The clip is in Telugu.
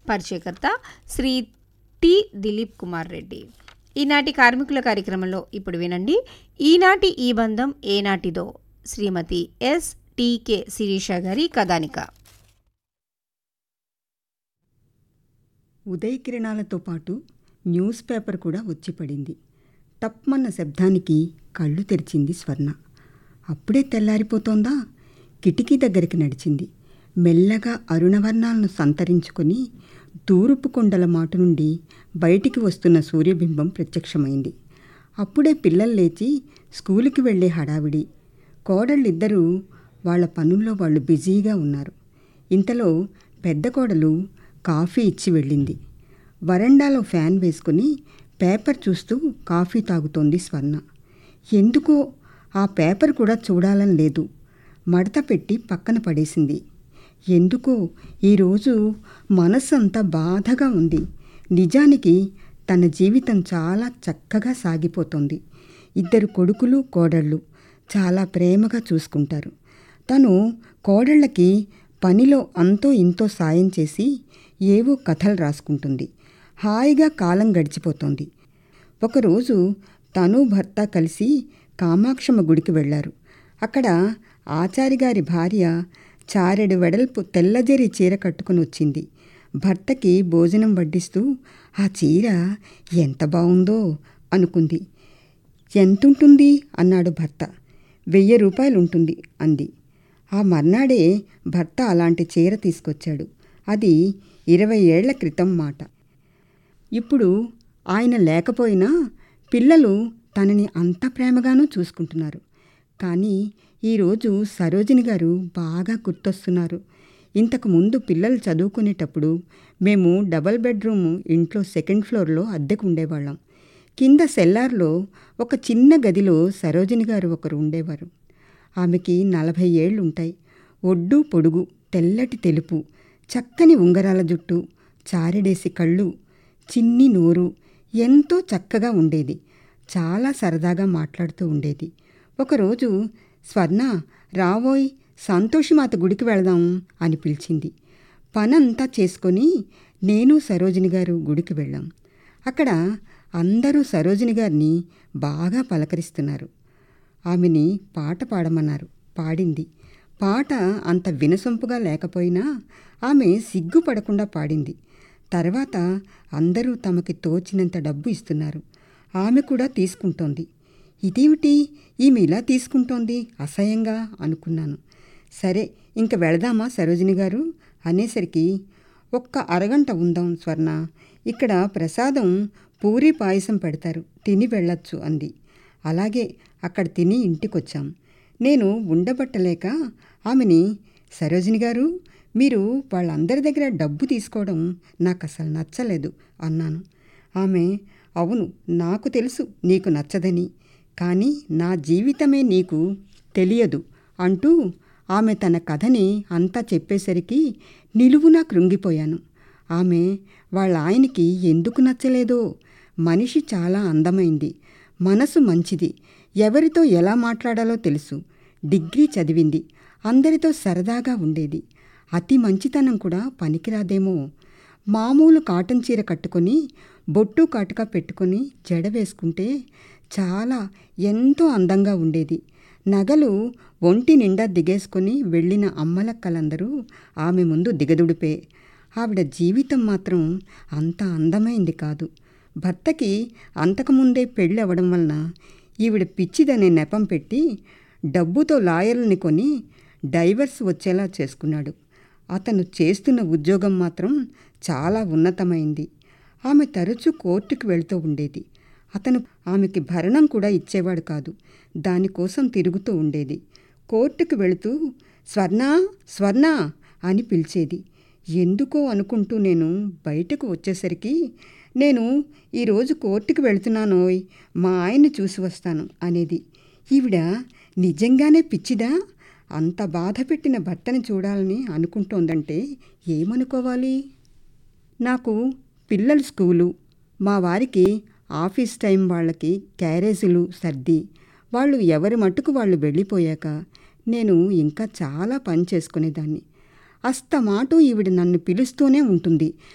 పరిచయకర్త శ్రీ టి దిలీప్ కుమార్ రెడ్డి ఈనాటి కార్మికుల కార్యక్రమంలో ఇప్పుడు వినండి ఈనాటి ఈ బంధం ఏనాటిదో శ్రీమతి ఎస్ టీకే శిరీష గారి కథానిక ఉదయకిరణాలతో పాటు న్యూస్ పేపర్ కూడా వచ్చి పడింది టప్మన్న శబ్దానికి కళ్ళు తెరిచింది స్వర్ణ అప్పుడే తెల్లారిపోతోందా కిటికీ దగ్గరికి నడిచింది మెల్లగా అరుణవర్ణాలను సంతరించుకొని తూర్పు కొండల మాట నుండి బయటికి వస్తున్న సూర్యబింబం ప్రత్యక్షమైంది అప్పుడే పిల్లలు లేచి స్కూలుకి వెళ్ళే హడావిడి కోడళ్ళిద్దరూ వాళ్ళ పనుల్లో వాళ్ళు బిజీగా ఉన్నారు ఇంతలో పెద్ద కోడలు కాఫీ ఇచ్చి వెళ్ళింది వరండాలో ఫ్యాన్ వేసుకుని పేపర్ చూస్తూ కాఫీ తాగుతోంది స్వర్ణ ఎందుకో ఆ పేపర్ కూడా చూడాలని లేదు మడత పెట్టి పక్కన పడేసింది ఎందుకో ఈరోజు మనస్సంతా బాధగా ఉంది నిజానికి తన జీవితం చాలా చక్కగా సాగిపోతుంది ఇద్దరు కొడుకులు కోడళ్ళు చాలా ప్రేమగా చూసుకుంటారు తను కోడళ్ళకి పనిలో అంతో ఇంతో సాయం చేసి ఏవో కథలు రాసుకుంటుంది హాయిగా కాలం గడిచిపోతోంది ఒకరోజు తను భర్త కలిసి కామాక్షమ్మ గుడికి వెళ్ళారు అక్కడ ఆచారిగారి భార్య చారెడు వెడల్పు తెల్లజరి చీర కట్టుకుని వచ్చింది భర్తకి భోజనం వడ్డిస్తూ ఆ చీర ఎంత బాగుందో అనుకుంది ఎంతుంటుంది అన్నాడు భర్త వెయ్యి రూపాయలు ఉంటుంది అంది ఆ మర్నాడే భర్త అలాంటి చీర తీసుకొచ్చాడు అది ఇరవై ఏళ్ల క్రితం మాట ఇప్పుడు ఆయన లేకపోయినా పిల్లలు తనని అంత ప్రేమగానూ చూసుకుంటున్నారు కానీ ఈరోజు సరోజిని గారు బాగా గుర్తొస్తున్నారు ఇంతకు ముందు పిల్లలు చదువుకునేటప్పుడు మేము డబల్ బెడ్రూమ్ ఇంట్లో సెకండ్ ఫ్లోర్లో అద్దెకు ఉండేవాళ్ళం కింద సెల్లార్లో ఒక చిన్న గదిలో సరోజిని గారు ఒకరు ఉండేవారు ఆమెకి నలభై ఏళ్ళు ఉంటాయి ఒడ్డు పొడుగు తెల్లటి తెలుపు చక్కని ఉంగరాల జుట్టు చారెడేసి కళ్ళు చిన్ని నోరు ఎంతో చక్కగా ఉండేది చాలా సరదాగా మాట్లాడుతూ ఉండేది ఒకరోజు స్వర్ణ రావోయ్ సంతోషిమాత గుడికి వెళదాం అని పిలిచింది పనంతా చేసుకొని నేను సరోజిని గారు గుడికి వెళ్ళాం అక్కడ అందరూ సరోజిని గారిని బాగా పలకరిస్తున్నారు ఆమెని పాట పాడమన్నారు పాడింది పాట అంత వినసొంపుగా లేకపోయినా ఆమె సిగ్గుపడకుండా పాడింది తర్వాత అందరూ తమకి తోచినంత డబ్బు ఇస్తున్నారు ఆమె కూడా తీసుకుంటోంది ఇదేమిటి ఈమె ఇలా తీసుకుంటోంది అసహ్యంగా అనుకున్నాను సరే ఇంక వెళదామా సరోజిని గారు అనేసరికి ఒక్క అరగంట ఉందాం స్వర్ణ ఇక్కడ ప్రసాదం పూరి పాయసం పెడతారు తిని వెళ్ళొచ్చు అంది అలాగే అక్కడ తిని ఇంటికొచ్చాం నేను ఉండబట్టలేక ఆమెని సరోజిని గారు మీరు వాళ్ళందరి దగ్గర డబ్బు తీసుకోవడం నాకు అసలు నచ్చలేదు అన్నాను ఆమె అవును నాకు తెలుసు నీకు నచ్చదని కానీ నా జీవితమే నీకు తెలియదు అంటూ ఆమె తన కథని అంతా చెప్పేసరికి నిలువునా కృంగిపోయాను ఆమె వాళ్ళ ఆయనకి ఎందుకు నచ్చలేదో మనిషి చాలా అందమైంది మనసు మంచిది ఎవరితో ఎలా మాట్లాడాలో తెలుసు డిగ్రీ చదివింది అందరితో సరదాగా ఉండేది అతి మంచితనం కూడా పనికిరాదేమో మామూలు కాటన్ చీర కట్టుకొని బొట్టు కాటుక పెట్టుకొని జడ వేసుకుంటే చాలా ఎంతో అందంగా ఉండేది నగలు ఒంటి నిండా దిగేసుకొని వెళ్ళిన అమ్మలక్కలందరూ ఆమె ముందు దిగదుడిపే ఆవిడ జీవితం మాత్రం అంత అందమైంది కాదు భర్తకి అంతకుముందే పెళ్ళి అవ్వడం వలన ఈవిడ పిచ్చిదనే నెపం పెట్టి డబ్బుతో లాయర్లని కొని డైవర్స్ వచ్చేలా చేసుకున్నాడు అతను చేస్తున్న ఉద్యోగం మాత్రం చాలా ఉన్నతమైంది ఆమె తరచూ కోర్టుకు వెళ్తూ ఉండేది అతను ఆమెకి భరణం కూడా ఇచ్చేవాడు కాదు దానికోసం తిరుగుతూ ఉండేది కోర్టుకు వెళుతూ స్వర్ణ స్వర్ణ అని పిలిచేది ఎందుకో అనుకుంటూ నేను బయటకు వచ్చేసరికి నేను ఈరోజు కోర్టుకు వెళుతున్నానోయ్ మా ఆయన్ని చూసి వస్తాను అనేది ఈవిడ నిజంగానే పిచ్చిదా అంత బాధ పెట్టిన భర్తని చూడాలని అనుకుంటోందంటే ఏమనుకోవాలి నాకు పిల్లల స్కూలు మా వారికి ఆఫీస్ టైం వాళ్ళకి క్యారేజీలు సర్ది వాళ్ళు ఎవరి మట్టుకు వాళ్ళు వెళ్ళిపోయాక నేను ఇంకా చాలా పని చేసుకునేదాన్ని అస్తమాటు ఈవిడ నన్ను పిలుస్తూనే ఉంటుంది